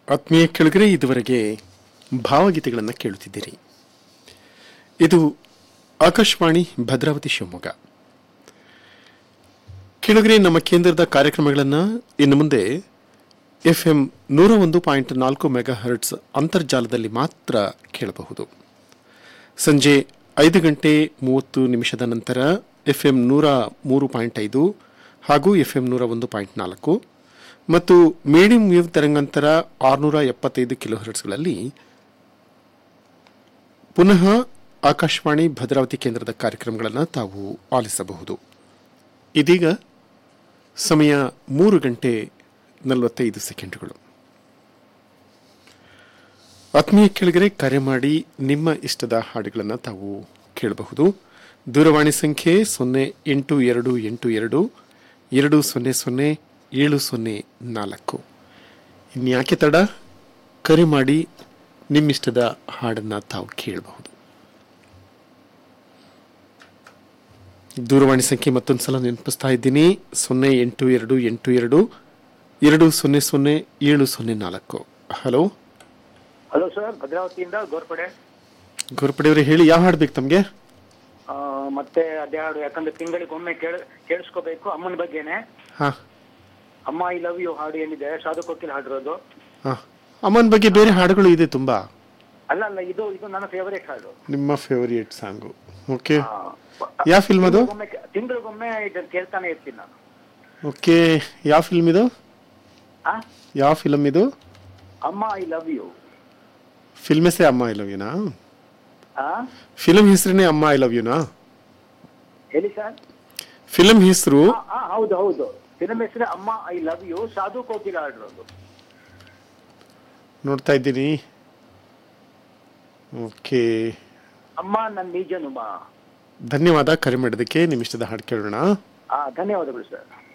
ಆತ್ಮೀಯ ಕೆಳಗರೆ ಇದುವರೆಗೆ ಭಾವಗೀತೆಗಳನ್ನು ಕೇಳುತ್ತಿದ್ದೀರಿ ಇದು ಆಕಾಶವಾಣಿ ಭದ್ರಾವತಿ ಶಿವಮೊಗ್ಗ ಕೆಳಗರೆ ನಮ್ಮ ಕೇಂದ್ರದ ಕಾರ್ಯಕ್ರಮಗಳನ್ನು ಇನ್ನು ಮುಂದೆ ಎಫ್ ಎಂ ನೂರ ಒಂದು ಪಾಯಿಂಟ್ ನಾಲ್ಕು ಮೆಗಾ ಹರ್ಟ್ಸ್ ಅಂತರ್ಜಾಲದಲ್ಲಿ ಮಾತ್ರ ಕೇಳಬಹುದು ಸಂಜೆ ಐದು ಗಂಟೆ ಮೂವತ್ತು ನಿಮಿಷದ ನಂತರ ಎಫ್ ಎಂ ನೂರ ಮೂರು ಪಾಯಿಂಟ್ ಐದು ಹಾಗೂ ಎಫ್ ಎಂ ನೂರ ಒಂದು ಪಾಯಿಂಟ್ ನಾಲ್ಕು ಮತ್ತು ಮೀಡಿಯಂ ವೇವ್ ತರಂಗಾಂತರ ಆರುನೂರ ಎಪ್ಪತ್ತೈದು ಕಿಲೋ ಹರ್ಟ್ಸ್ಗಳಲ್ಲಿ ಪುನಃ ಆಕಾಶವಾಣಿ ಭದ್ರಾವತಿ ಕೇಂದ್ರದ ಕಾರ್ಯಕ್ರಮಗಳನ್ನು ತಾವು ಆಲಿಸಬಹುದು ಇದೀಗ ಸಮಯ ಮೂರು ಗಂಟೆ ನಲವತ್ತೈದು ಸೆಕೆಂಡುಗಳು ಆತ್ಮೀಯ ಕೆಳಗರೆ ಕರೆ ಮಾಡಿ ನಿಮ್ಮ ಇಷ್ಟದ ಹಾಡುಗಳನ್ನು ತಾವು ಕೇಳಬಹುದು ದೂರವಾಣಿ ಸಂಖ್ಯೆ ಸೊನ್ನೆ ಎಂಟು ಎರಡು ಎಂಟು ಎರಡು ಎರಡು ಸೊನ್ನೆ ಸೊನ್ನೆ ಏಳು ಸೊನ್ನೆ ನಾಲ್ಕು ಇನ್ಯಾಕೆ ತಡ ಕರೆ ಮಾಡಿ ನಿಮ್ಮಿಷ್ಟದ ಹಾಡನ್ನು ತಾವು ಕೇಳಬಹುದು ದೂರವಾಣಿ ಸಂಖ್ಯೆ ಮತ್ತೊಂದು ಸಲ ನೆನಪಿಸ್ತಾ ಇದ್ದೀನಿ ಸೊನ್ನೆ ಎಂಟು ಎರಡು ಎಂಟು ಎರಡು ಎರಡು ಸೊನ್ನೆ ಸೊನ್ನೆ ಏಳು ಸೊನ್ನೆ ನಾಲ್ಕು ಹಲೋ ಹಲೋ ಸರ್ ಭದ್ರಾವತಿಯಿಂದ ಗೋರ್ಪಡೆ ಗೋರ್ಪಡೆಯವರು ಹೇಳಿ ಯಾವ ಹಾಡು ಬೇಕು ತಮಗೆ ಆ, ಮತ್ತೆ ಅದೇ ಹಾಡು ಯಾಕಂದ್ರೆ ತಿಂಗಳಿಗೊಮ್ಮೆ ಕೇಳ ಕೇಳಿಸ್ಕೋಬೇಕು ಅಮ್ಮನ ಬಗ್ಗೆನೆ ಹಾಂ ಅಮ್ಮ ಐ ಲವ್ ಯು ಹಾಡು ಏನಿದೆ ಸಾಧು ಕೋಕಿಲ್ ಹಾಡಿರೋದು ಹಾಂ ಅಮ್ಮನ ಬಗ್ಗೆ ಬೇರೆ ಹಾಡುಗಳು ಇದೆ ತುಂಬ ಅಲ್ಲ ಅಲ್ಲ ಇದು ಇದು ನನ್ನ ಫೇವರೇಟ್ ಹಾಡು ನಿಮ್ಮ ಫೇವರಿಯೇಟ್ ಸಾಂಗು ಓಕೆ ಆ, ಯಾವ ಫಿಲ್ಮ್ ಅದು ತಿಂಗಳಿಗೊಮ್ಮೆ ತಿಂಗಳಿಗೊಮ್ಮೆ ಇದನ್ನ ಕೇಳ್ತಾನೆ ಇರ್ತೀನಿ ನಾನು ಓಕೆ ಯಾವ ಫಿಲ್ಮ್ ಇದು ಆ? ಯಾವ ಫಿಲಮ್ ಇದು ಅಮ್ಮ ಐ ಲವ್ ಯು ಫಿಲ್ಮ್ ಹೆಸರೇ ಅಮ್ಮ ಐ ಲವ್ ಯುನಾ ಆ ಫಿಲಮ್ ಹೆಸರೇನೆ ಅಮ್ಮ ಐ ಲವ್ ಯುನಾ ಹೇಳಿ ಸರ್ ಫಿಲಮ್ ಹೆಸರು ಆ, ಆ, ಹೌದು ಹೌದು ಫಿಲ್ಮ್ ಹೆಸರು ಅಮ್ಮ ಐ ಲವ್ ಯು ಸಾಧು ಕೋಕಿಲ್ ಹಾಡಿರೋದು ನೋಡ್ತಾ ಇದ್ದೀನಿ ಓಕೆ ಅಮ್ಮ ನನ್ನ ನಿಜ ನುಮ ಧನ್ಯವಾದ ಕರೆ ಮಾಡಿದ್ದಕ್ಕೆ ನಿಮ್ಮ ಇಷ್ಟದ ಹಾಡು ಕೇಳೋಣ ಆ ಧನ್ಯವಾದಗಳು ಸರ್